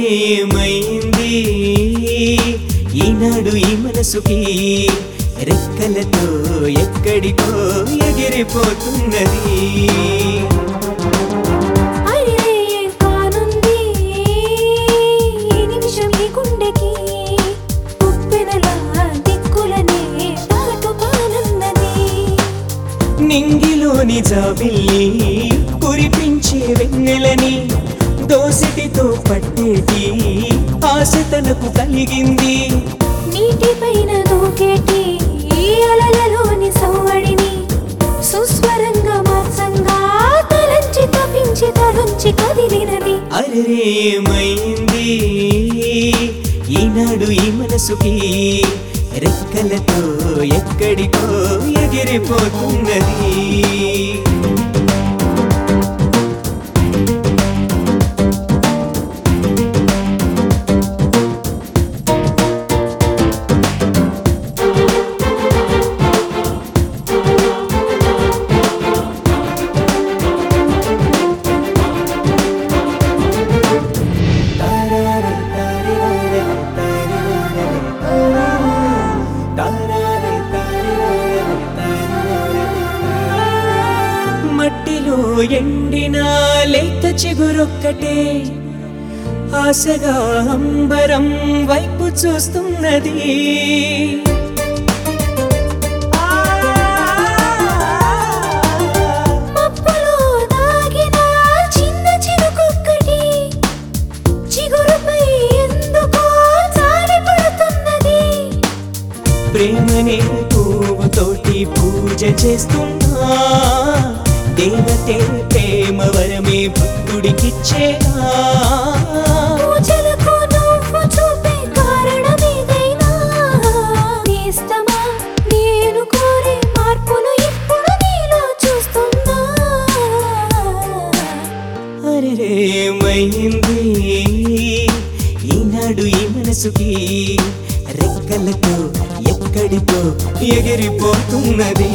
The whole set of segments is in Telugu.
ఏమైంది ఈనాడు ఈ మనసుకి రెక్కలతో ఎక్కడికో ఎగిరిపోతున్నది అరే కానుంది ఈ నిమిషం ఈ గుండెకి ఉప్పెనలా దిక్కులనే దాటుతానున్నది నింగిలోని జాబిల్లి కురిపించే వెన్నెలని దోసటితో పట్టేటి ఆశ తనకు కలిగింది నీటిపైన దూకేటి ఈ అలలలోని సవ్వడిని సుస్వరంగా మార్చంగా తలంచి తపించి తలుంచి కదిలినది అరే ఏమైంది ఈనాడు ఈ మనసుకి రెక్కలతో ఎక్కడికో ఎగిరిపోతున్నది మట్టిలో ఎండిన లేత చిగురొక్కటే ఆశగా అంబరం వైపు చూస్తున్నది మబ్బులో దాగిన చిన్న చినుకొక్కటి చిగురుపై ఎందుకో జారి పడుతున్నది ప్రేమనే పువ్వుతోటి పూజ చేస్తున్నా దేవతే ప్రేమ వరమే భక్తుడికిచ్చేనా పూజలకు నువ్వు చూపే కారణమేదైనా నేస్తమా నేను కోరే మార్పును ఇప్పుడు నీలో చూస్తున్నా అరే ఏమైంది ఈనాడు ఈ మనసుకి రెక్కలతో ఎక్కడికో ఎగిరిపోతున్నది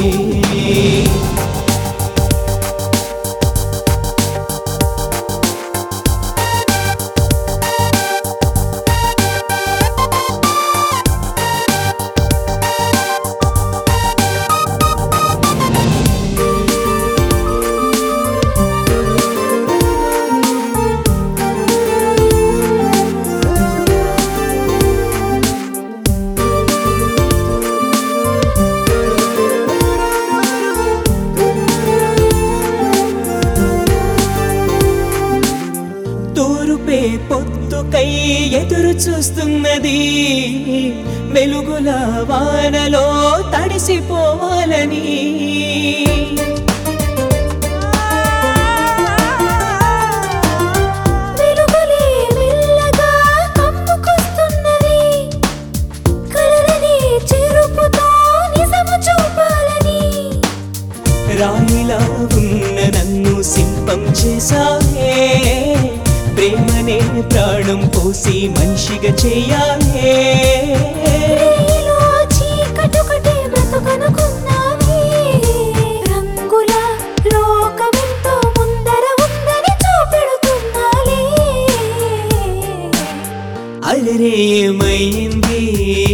తూరుపే పొత్తుకై ఎదురు చూస్తున్నది వెలుగుల వానలో తడిసిపోవాలని వెలుగులే మెల్లగా కమ్ముకొస్తున్నవి కలలని చెరుపుతో నిజము చూపాలని రాయిలా ఉన్న నన్ను సింపం చేశావే ప్రేమనే ప్రాణం పోసి మనిషిగా చేయాలే రేయిలో చీకటొకటే బ్రతుకనుకున్నావే. రంగుల లోకమెంతో ముందర ఉందని చూపెడుతున్నాలే. అలరే ఏమైంది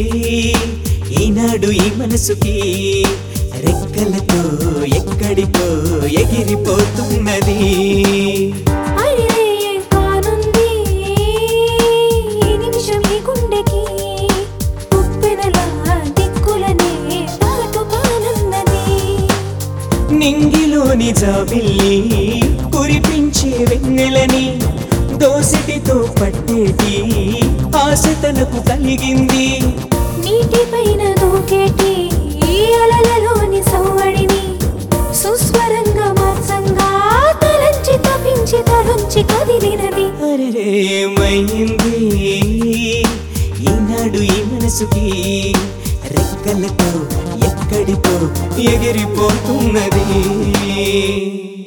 ఈనాడు ఈ మనసుకి రెక్కలతో ఎక్కడికో ఎగిరిపోతున్నది అరే కానుంది ఈ నిమిషం ఈ గుండెకి ఉప్పెనలా దిక్కులనే దాటుతానున్నది. నింగిలోని జాబిల్లి కురిపించే వెన్నెలని దోసటితో పట్టేటి ఆశ తనకు కలిగింది నీటిపైన దూకేటి ఈ అలలలోని సవ్వడిని సుస్వరంగా మార్చంగా తలంచి తపించి తలుంచి కదిలినది అరే ఏమైంది ఈనాడు ఈ మనసుకి రెక్కలతో ఎక్కడికో ఎగిరిపోతున్నది